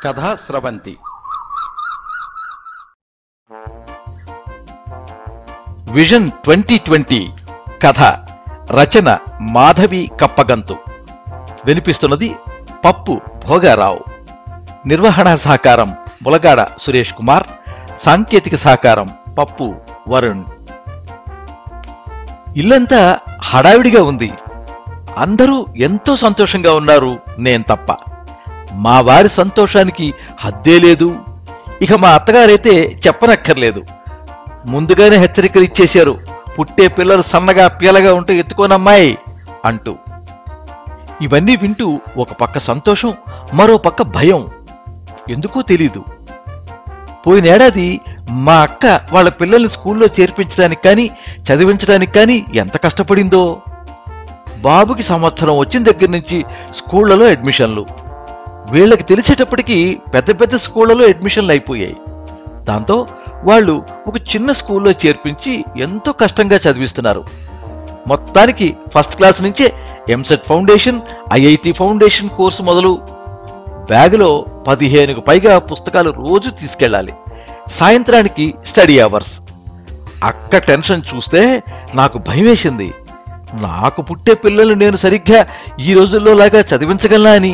కథా స్రవంతి vision twenty twenty కథ రచన మాధవి కప్పగంతు వినిపిస్తున్నది పప్పు భోగారావు నిర్వహణ సహకారం ములగాడ సురేష్ కుమార్ సాంకేతిక సహకారం పప్పు వరుణ్ ఇల్లంతా హడావిడిగా ఉంది అందరూ ఎంతో సంతోషంగా ఉన్నారు నేను తప్ప మా వారి సంతోషానికి హద్దే లేదు ఇక మా అత్తగారైతే చెప్పనక్కర్లేదు ముందుగానే హెచ్చరికలు ఇచ్చేశారు పుట్టే పిల్లలు సన్నగా పీలగా ఉంటే ఎత్తుకోనమ్మాయి అంటూ ఇవన్నీ వింటూ ఒక పక్క సంతోషం మరో పక్క భయం ఎందుకో తెలీదు పోయినేడాది మా అక్క వాళ్ళ పిల్లల్ని స్కూల్లో చేర్పించడానికి కానీ చదివించడానికి కానీ ఎంత కష్టపడిందో బాబుకి సంవత్సరం వచ్చిన దగ్గర నుంచి స్కూళ్లలో అడ్మిషన్లు వీళ్ళకి తెలిసేటప్పటికి పెద్ద పెద్ద స్కూళ్లలో అడ్మిషన్లు అయిపోయాయి దాంతో వాళ్ళు ఒక చిన్న స్కూల్లో చేర్పించి ఎంతో కష్టంగా చదివిస్తున్నారు మొత్తానికి ఫస్ట్ క్లాస్ నుంచే EAMCET foundation IIT foundation course మొదలు బ్యాగులో పదిహేనుకు పైగా పుస్తకాలు రోజు తీసుకెళ్ళాలి సాయంత్రానికి స్టడీ అవర్స్ అక్క టెన్షన్ చూస్తే నాకు భయం వేసింది నాకు పుట్టే పిల్లలు నేను సరిగ్గా ఈ రోజుల్లో లాగా చదివించగలనా అని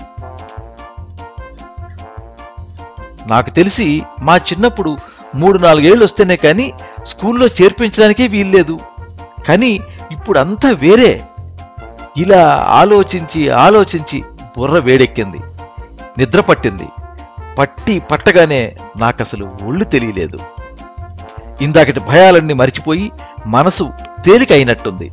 నాకు తెలిసి మా చిన్నప్పుడు మూడు నాలుగేళ్లు వస్తేనే కానీ స్కూల్లో చేర్పించడానికే వీల్లేదు కానీ ఇప్పుడు అంతా వేరే ఇలా ఆలోచించి ఆలోచించి బుర్ర వేడెక్కింది నిద్ర పట్టింది పట్టి పట్టగానే నాకసలు ఒళ్ళు తెలియలేదు ఇందాకటి భయాలన్నీ మరిచిపోయి మనసు తేలిక అయినట్టుంది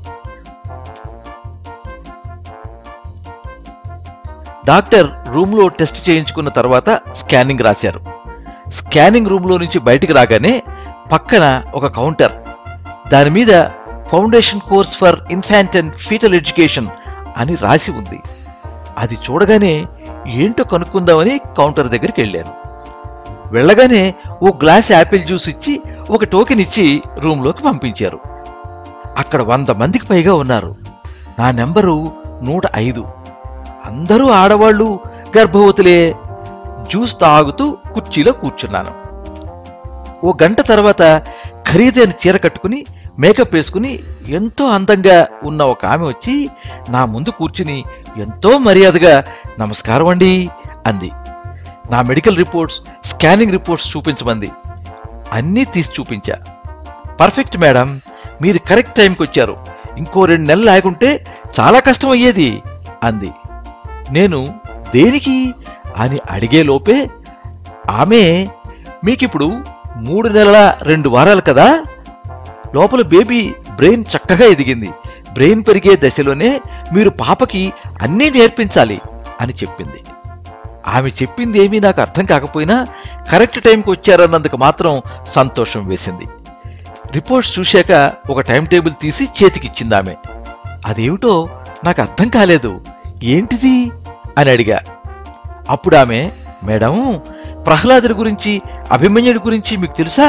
డాక్టర్ రూమ్లో టెస్ట్ చేయించుకున్న తర్వాత స్కానింగ్ రాశారు స్కానింగ్ రూమ్లో నుంచి బయటికి రాగానే పక్కన ఒక కౌంటర్ దాని మీద foundation course for infant and foetal education అని రాసి ఉంది అది చూడగానే ఏంటో కనుక్కుందామని కౌంటర్ దగ్గరికి వెళ్ళాను వెళ్ళగానే ఓ గ్లాస్ యాపిల్ జ్యూస్ ఇచ్చి ఒక టోకెన్ ఇచ్చి రూమ్లోకి పంపించారు అక్కడ వంద మందికి పైగా ఉన్నారు నా నెంబరు నూట ఐదు అందరూ ఆడవాళ్ళు గర్భవతులే జ్యూస్ తాగుతూ కుర్చీలో కూర్చున్నాను ఓ గంట తర్వాత ఖరీదైన చీర కట్టుకుని మేకప్ వేసుకుని ఎంతో అందంగా ఉన్న ఒక ఆమె వచ్చి నా ముందు కూర్చుని ఎంతో మర్యాదగా నమస్కారం అండి అంది నా మెడికల్ రిపోర్ట్స్ స్కానింగ్ రిపోర్ట్స్ చూపించమంది అన్నీ తీసి చూపించా పర్ఫెక్ట్ మేడం మీరు కరెక్ట్ టైంకి వచ్చారు ఇంకో రెండు నెలలు ఆగుంటే చాలా కష్టం అయ్యేది అంది నేను దేనికి అని అడిగే లోపే ఆమె మీకిప్పుడు మూడు నెలల రెండు వారాలు కదా లోపల బేబీ బ్రెయిన్ చక్కగా ఎదిగింది బ్రెయిన్ పెరిగే దశలోనే మీరు పాపకి అన్నీ నేర్పించాలి అని చెప్పింది ఆమె చెప్పింది ఏమీ నాకు అర్థం కాకపోయినా కరెక్ట్ టైంకి వచ్చారన్నందుకు మాత్రం సంతోషం వేసింది రిపోర్ట్స్ చూశాక ఒక టైం టేబుల్ తీసి చేతికిచ్చింది ఆమె అదేమిటో నాకు అర్థం కాలేదు ఏంటిది అని అడిగా అప్పుడు ఆమె మేడం ప్రహ్లాదుడి గురించి అభిమన్యుడి గురించి మీకు తెలుసా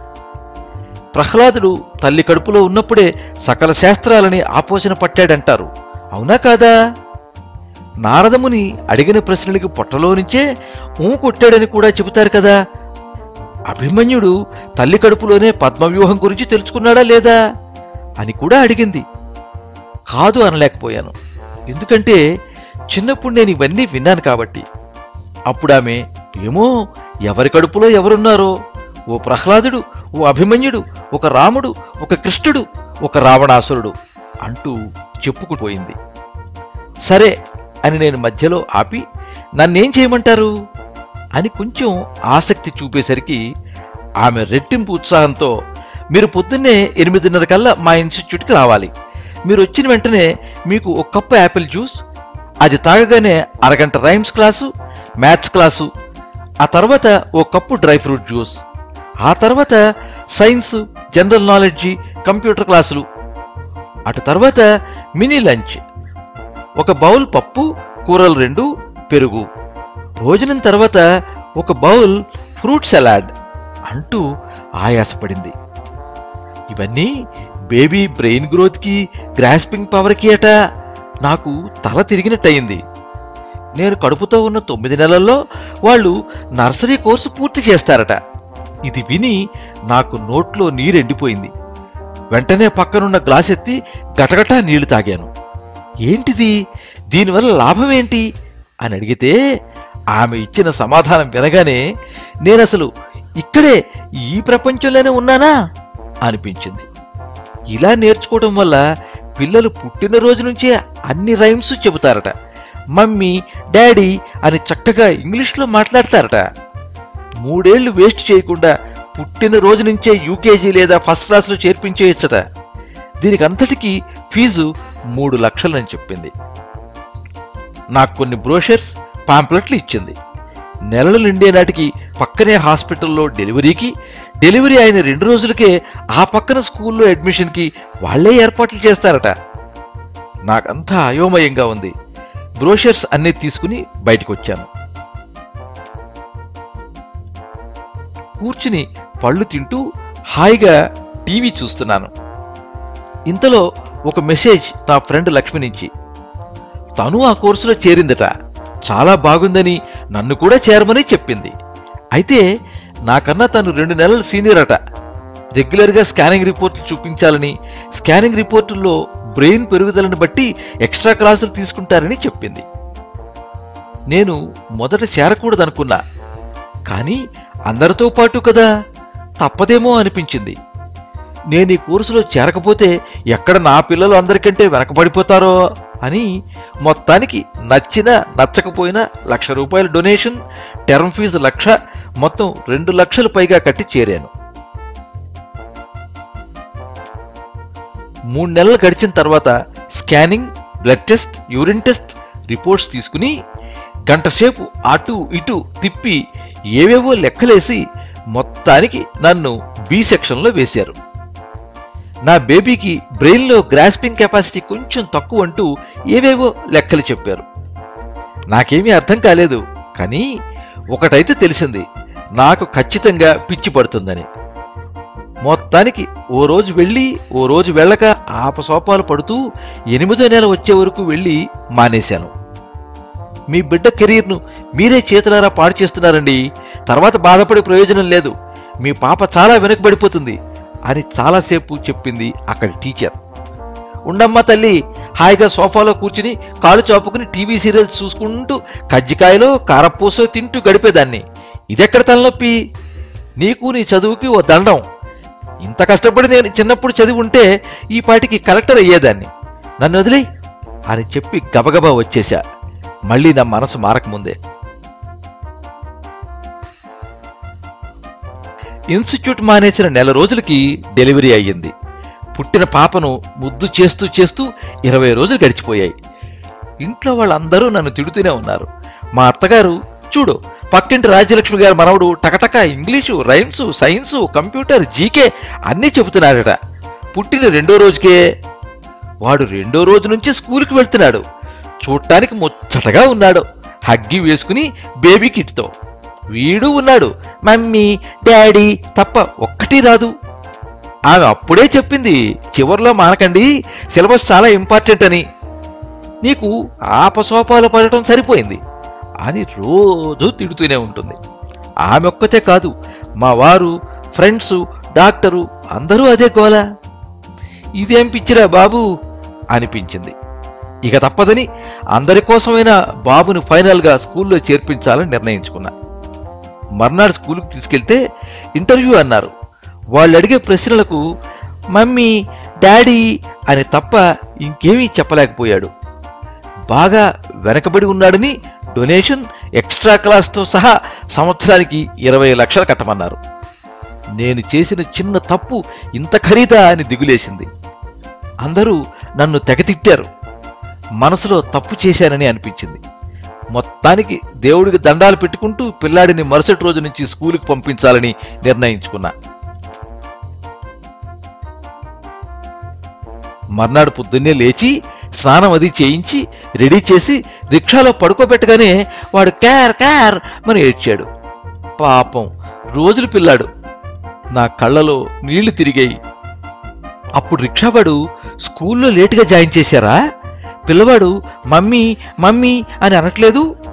ప్రహ్లాదుడు తల్లి కడుపులో ఉన్నప్పుడే సకల శాస్త్రాలని ఆపోషణ పట్టాడంటారు అవునా కాదా నారదముని అడిగిన ప్రశ్నలకి పొట్టలో నుంచే ఊ కొట్టాడని కూడా చెబుతారు కదా అభిమన్యుడు తల్లి కడుపులోనే పద్మవ్యూహం గురించి తెలుసుకున్నాడా లేదా అని కూడా అడిగింది కాదు అనలేకపోయాను ఎందుకంటే చిన్నప్పుడు నేను ఇవన్నీ విన్నాను కాబట్టి అప్పుడు ఆమె ఏమో ఎవరి కడుపులో ఎవరున్నారో ఓ ప్రహ్లాదుడు ఓ అభిమన్యుడు ఒక రాముడు ఒక కృష్ణుడు ఒక రావణాసురుడు అంటూ చెప్పుకుపోయింది సరే అని నేను మధ్యలో ఆపి నన్నేం చేయమంటారు అని కొంచెం ఆసక్తి చూపేసరికి ఆమె రెట్టింపు ఉత్సాహంతో మీరు పొద్దున్నే ఎనిమిదిన్నర కల్లా మా ఇన్స్టిట్యూట్కి రావాలి మీరు వచ్చిన వెంటనే మీకు ఒక కప్పు యాపిల్ జ్యూస్ అది తాగగానే అరగంట రైమ్స్ క్లాసు మ్యాథ్స్ క్లాసు ఆ తర్వాత ఓ కప్పు డ్రై ఫ్రూట్ జ్యూస్ ఆ తర్వాత సైన్స్ జనరల్ నాలెడ్జి కంప్యూటర్ క్లాసులు అటు తర్వాత మినీ లంచ్ ఒక బౌల్ పప్పు కూరలు రెండు పెరుగు భోజనం తర్వాత ఒక బౌల్ ఫ్రూట్ సలాడ్ అంటూ ఆయాసపడింది ఇవన్నీ బేబీ బ్రెయిన్ గ్రోత్కి గ్రాస్పింగ్ పవర్కి అట నాకు తల తిరిగినట్టయింది నేను కడుపుతో ఉన్న తొమ్మిది నెలల్లో వాళ్ళు నర్సరీ కోర్సు పూర్తి చేస్తారట ఇది విని నాకు నోట్లో నీరెండిపోయింది వెంటనే పక్కనున్న గ్లాస్ ఎత్తి గటగటా నీళ్లు తాగాను ఏంటిది దీనివల్ల లాభం ఏంటి అని అడిగితే ఆమె ఇచ్చిన సమాధానం వినగానే నేనసలు ఇక్కడే ఈ ప్రపంచంలోనే ఉన్నానా అనిపించింది ఇలా నేర్చుకోవడం వల్ల పిల్లలు పుట్టినరోజు నుంచే అన్ని రైమ్స్ చెబుతారట మమ్మీ డాడీ అని చక్కగా ఇంగ్లీష్లో మాట్లాడతారట మూడేళ్లు వేస్ట్ చేయకుండా పుట్టిన రోజు నుంచే యూకేజీ లేదా ఫస్ట్ క్లాస్లో చేర్పించేయచ్చట దీనికి అంతటికీ ఫీజు మూడు లక్షలని చెప్పింది నాకు కొన్ని బ్రోషర్స్ పాంప్లెట్లు ఇచ్చింది నెలలు నిండే నాటికి పక్కనే హాస్పిటల్లో డెలివరీకి డెలివరీ అయిన రెండు రోజులకే ఆ పక్కన స్కూల్లో అడ్మిషన్కి వాళ్లే ఏర్పాట్లు చేస్తారట నాకంతా అయోమయంగా ఉంది బ్రోషర్స్ అన్నీ తీసుకుని బయటకు వచ్చాను కూర్చుని పళ్ళు తింటూ హాయిగా టీవీ చూస్తున్నాను ఇంతలో ఒక మెసేజ్ నా ఫ్రెండ్ లక్ష్మి నుంచి తను ఆ కోర్సులో చేరిందట చాలా బాగుందని నన్ను కూడా చేరమని చెప్పింది అయితే నాకన్నా తను రెండు నెలలు సీనియర్ అట రెగ్యులర్గా స్కానింగ్ రిపోర్ట్లు చూపించాలని స్కానింగ్ రిపోర్టుల్లో బ్రెయిన్ పెరుగుదలను బట్టి ఎక్స్ట్రా క్లాసులు తీసుకుంటారని చెప్పింది నేను మొదట చేరకూడదనుకున్నా కానీ అందరితో పాటు కదా తప్పదేమో అనిపించింది నేను ఈ కోర్సులో చేరకపోతే ఎక్కడ నా పిల్లలు అందరికంటే వెనకబడిపోతారో అని మొత్తానికి నచ్చినా నచ్చకపోయినా లక్ష రూపాయల డొనేషన్ టర్మ్ ఫీజు లక్ష మొత్తం రెండు లక్షలు పైగా కట్టి చేరాను మూడు నెలలు గడిచిన తర్వాత scanning blood test urine test reports తీసుకుని గంటసేపు అటు ఇటు తిప్పి ఏవేవో లెక్కలేసి మొత్తానికి నన్ను బి సెక్షన్లో వేశారు నా బేబీకి బ్రెయిన్లో గ్రాస్పింగ్ కెపాసిటీ కొంచెం తక్కువ అంటూ ఏవేవో లెక్కలు చెప్పారు నాకేమీ అర్థం కాలేదు కానీ ఒకటైతే తెలిసింది నాకు ఖచ్చితంగా పిచ్చి పడుతుందని మొత్తానికి ఓ రోజు వెళ్ళి ఓ రోజు వెళ్ళక ఆపసోపాలు పడుతూ ఎనిమిదో నెల వచ్చే వరకు వెళ్ళి మానేశాను మీ బిడ్డ కెరీర్ను మీరే చేతులారా పాడు చేస్తున్నారండి తర్వాత బాధపడే ప్రయోజనం లేదు మీ పాప చాలా వెనకబడిపోతుంది అని చాలాసేపు చెప్పింది అక్కడి టీచర్ ఉండమ్మా తల్లి హాయిగా సోఫాలో కూర్చుని కాలు చాపుకుని టీవీ సీరియల్స్ చూసుకుంటూ కజ్జికాయలో కారపూసో తింటూ గడిపేదాన్ని ఇదెక్కడ తలనొప్పి నీకు నీ చదువుకి ఓ దండం ఇంత కష్టపడి నేను చిన్నప్పుడు చదివి ఉంటే ఈ పాటికి కలెక్టర్ అయ్యేదాన్ని నన్ను వదిలే అని చెప్పి గబగబా వచ్చేశా మళ్ళీ నా మనసు మారకముందే ఇన్స్టిట్యూట్ మానేసిన నెల రోజులకి డెలివరీ అయ్యింది పుట్టిన పాపను ముద్దు చేస్తూ చేస్తూ ఇరవై రోజులు గడిచిపోయాయి ఇంట్లో వాళ్ళందరూ నన్ను తిడుతూనే ఉన్నారు మా అత్తగారు చూడు పక్కింటి రాజ్యలక్ష్మి గారి మనవడు టకటక English rhymes science computer GK అన్నీ చెబుతున్నాడట పుట్టిన రెండో రోజుకే వాడు రెండో రోజు నుంచి స్కూల్కి వెళ్తున్నాడు చూడటానికి ముచ్చటగా ఉన్నాడు హగ్గి వేసుకుని బేబీ కిట్తో వీడు ఉన్నాడు మమ్మీ డాడీ తప్ప ఒక్కటి రాదు ఆమె అప్పుడే చెప్పింది చివర్లో మానకండి సిలబస్ చాలా ఇంపార్టెంట్ అని నీకు ఆపసోపాలు పడటం సరిపోయింది అని రోజు తిడుతూనే ఉంటుంది ఆమె ఒక్కతే కాదు మా వారు ఫ్రెండ్స్ డాక్టరు అందరూ అదే గోల ఇదేం పిచ్చిరా బాబు అనిపించింది ఇక తప్పదని అందరి కోసమైనా బాబుని ఫైనల్గా స్కూల్లో చేర్పించాలని నిర్ణయించుకున్నా మర్నాడు స్కూల్కి తీసుకెళ్తే ఇంటర్వ్యూ అన్నారు వాళ్ళు అడిగే ప్రశ్నలకు మమ్మీ డాడీ అని తప్ప ఇంకేమీ చెప్పలేకపోయాడు బాగా వెనకబడి ఉన్నాడని డొనేషన్ ఎక్స్ట్రా క్లాస్తో సహా సంవత్సరానికి ఇరవై లక్షలు కట్టమన్నారు నేను చేసిన చిన్న తప్పు ఇంత ఖరీదా అని దిగులేసింది అందరూ నన్ను తెగతిట్టారు మనసులో తప్పు చేశానని అనిపించింది మొత్తానికి దేవుడికి దండాలు పెట్టుకుంటూ పిల్లాడిని మరుసటి రోజు నుంచి స్కూలుకి పంపించాలని నిర్ణయించుకున్నా మర్నాడు పొద్దున్నే లేచి స్నానం అది చేయించి రెడీ చేసి రిక్షాలో పడుకోబెట్టగానే వాడు క్యార్ క్యార్ అని ఏడ్చాడు పాపం రోజులు పిల్లాడు నా కళ్ళలో నీళ్లు తిరిగాయి అప్పుడు రిక్షావాడు స్కూల్లో లేటుగా జాయిన్ చేశారా పిల్లవాడు మమ్మీ మమ్మీ అని అనట్లేదు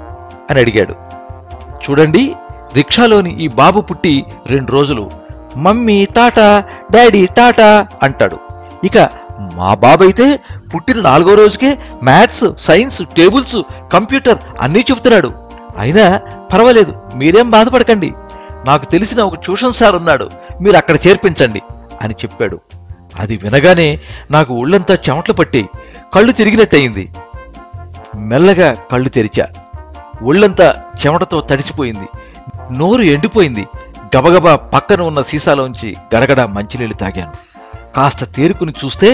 అని అడిగాడు చూడండి రిక్షాలోని ఈ బాబు పుట్టి రెండు రోజులు మమ్మీ టాటా డాడీ టాటా అంటాడు ఇక మా బాబైతే పుట్టిన నాలుగో రోజుకే మ్యాథ్స్ సైన్స్ టేబుల్స్ కంప్యూటర్ అన్నీ చెబుతున్నాడు అయినా పర్వాలేదు మీరేం బాధపడకండి నాకు తెలిసిన ఒక ట్యూషన్ సార్ ఉన్నాడు మీరు అక్కడ చేర్పించండి అని చెప్పాడు అది వినగానే నాకు ఒళ్ళంతా చెమటలు పట్టి కళ్ళు తిరిగినట్టయింది మెల్లగా కళ్ళు తెరిచా ఒళ్ళంతా చెమటతో తడిసిపోయింది నోరు ఎండిపోయింది గబగబా పక్కన ఉన్న సీసాలోంచి గడగడ మంచినీళ్ళు తాగాను కాస్త తేరుకుని చూస్తే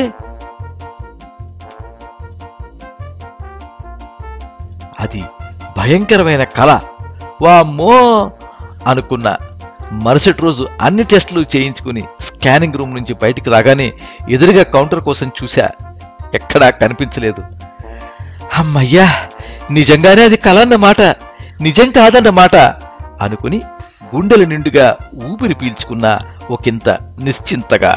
అది భయంకరమైన కళ వామ్మో అనుకున్నా మరుసటి రోజు అన్ని టెస్టులు చేయించుకుని స్కానింగ్ రూమ్ నుంచి బయటికి రాగానే ఎదురుగా కౌంటర్ కోసం చూశా ఎక్కడా కనిపించలేదు అమ్మయ్యా నిజంగానే అది కళ అన్నమాట నిజం కాదన్నమాట అనుకుని గుండెల నిండుగా ఊపిరి పీల్చుకున్న ఒకంత నిశ్చింతగా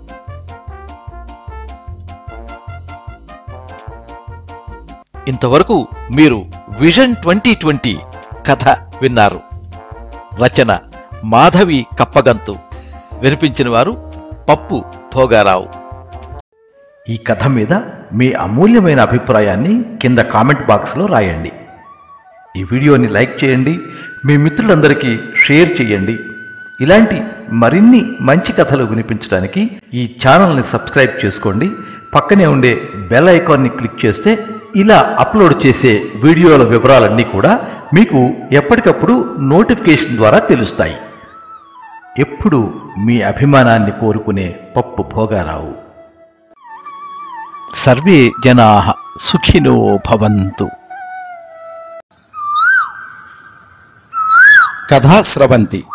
ఇంతవరకు మీరు విజన్ ట్వంటీ ట్వంటీ కథ విన్నారు రచన మాధవి కప్పగంతు వినిపించిన వారు పప్పు భోగారావు ఈ కథ మీద మీ అమూల్యమైన అభిప్రాయాన్ని కింద కామెంట్ బాక్స్లో రాయండి ఈ వీడియోని లైక్ చేయండి మీ మిత్రులందరికీ షేర్ చేయండి ఇలాంటి మరిన్ని మంచి కథలు వినిపించడానికి ఈ ఛానల్ని సబ్స్క్రైబ్ చేసుకోండి పక్కనే ఉండే బెల్ ఐకాన్ని క్లిక్ చేస్తే ఇలా అప్లోడ్ చేసే వీడియోల వివరాలన్నీ కూడా మీకు ఎప్పటికప్పుడు నోటిఫికేషన్ ద్వారా తెలుస్తాయి ఎప్పుడు మీ అభిమానాన్ని కోరుకునే పప్పు భోగారావు సర్వే జనా సుఖినో భవంతు కథా స్రవంతి